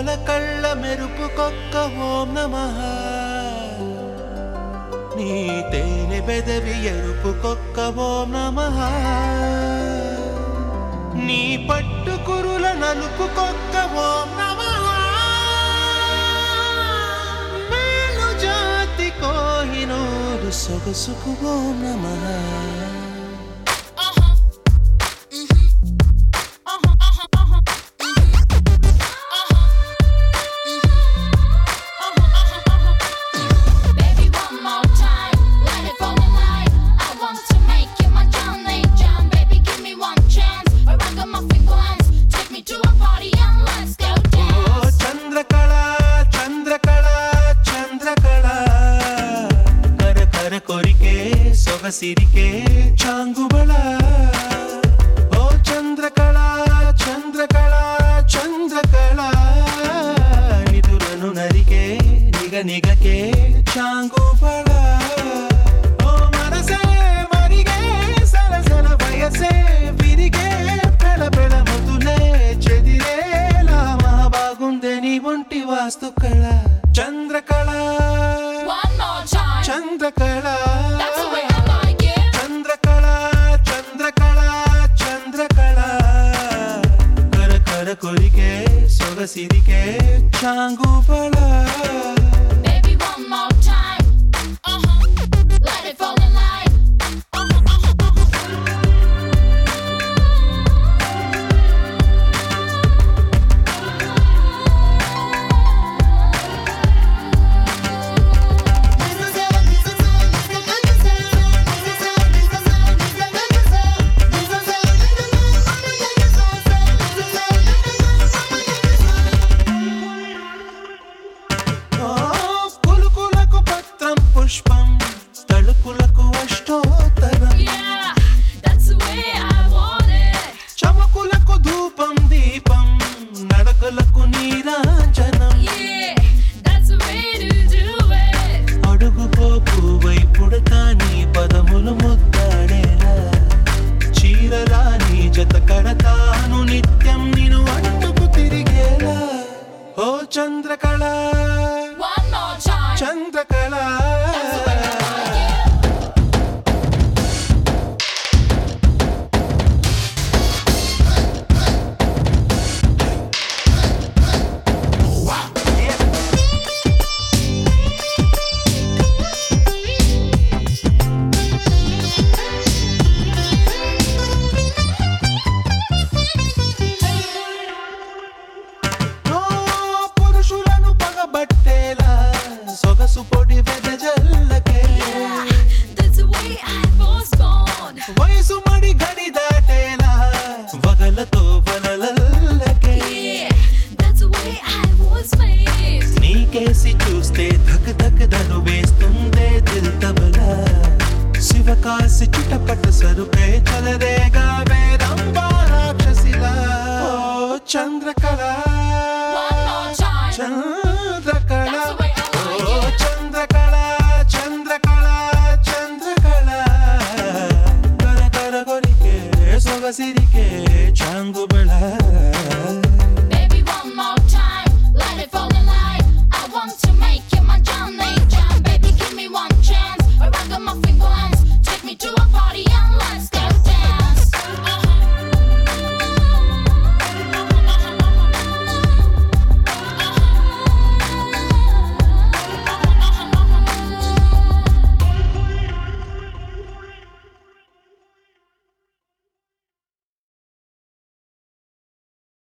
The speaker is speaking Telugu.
కోల కళ్ళ మెరుపుకొక్క ఓం నమః నీ తేనె బెదవి ఎరుపుకొక్క ఓం నమః నీ పట్టు కురుల నలుపుకొక్క ఓం నమః మేలు జాతి కోహినూరు సొగసుకు ఓం నమః Baby, one more time, let it fall in line. I want to make you my John Lane John. Baby, give me one chance. A ragamuffin glance. Take me to a party and let's go oh dance. Chandrakala Chandrakala Chandrakala కర కర కొరికే సొగసిరికే చాంగుబళ ఓ చంద్రకళ చంద్రకళ చంద్రకళ నిదురను నరికే నిగ నిగకే చాంగుబళ ఓ మనసే మరిగే సరసన వయసే విరిగే పెళ పెళ మొదలే చెదిరేలా మా బాగుందే నీ ఒంటి వాస్తు కళ Chandrakala One more time. Chandrakala That's the way I like it. Chandrakala Chandrakala Chandrakala కర కర కొరికే సొగసిరికే చాంగుబళ Baby, one more time. Uh-huh. Let it fall in line. Uh-huh, uh-huh, uh-huh. ఓ కులుకులకు పత్రం పుష్పం తళుకులకు అష్టోత్తరం Yeah, that's the way I want it. చమకులకు ధూపం దీపం నడకలకు నీరాంజనం Yeah, that's the way to do it. అడుగుపోకు వైపుడతా నీ పదములు ముద్దాడేలా చీరలా నీ జత కడతాను నిత్యం నిన్ను అంటుకు తిరిగేలా ఓ Chandrakala One more time. Chandrakala That's the way I like it. ఓ పురుషులను పగబట్టేలా సొగసు పొడి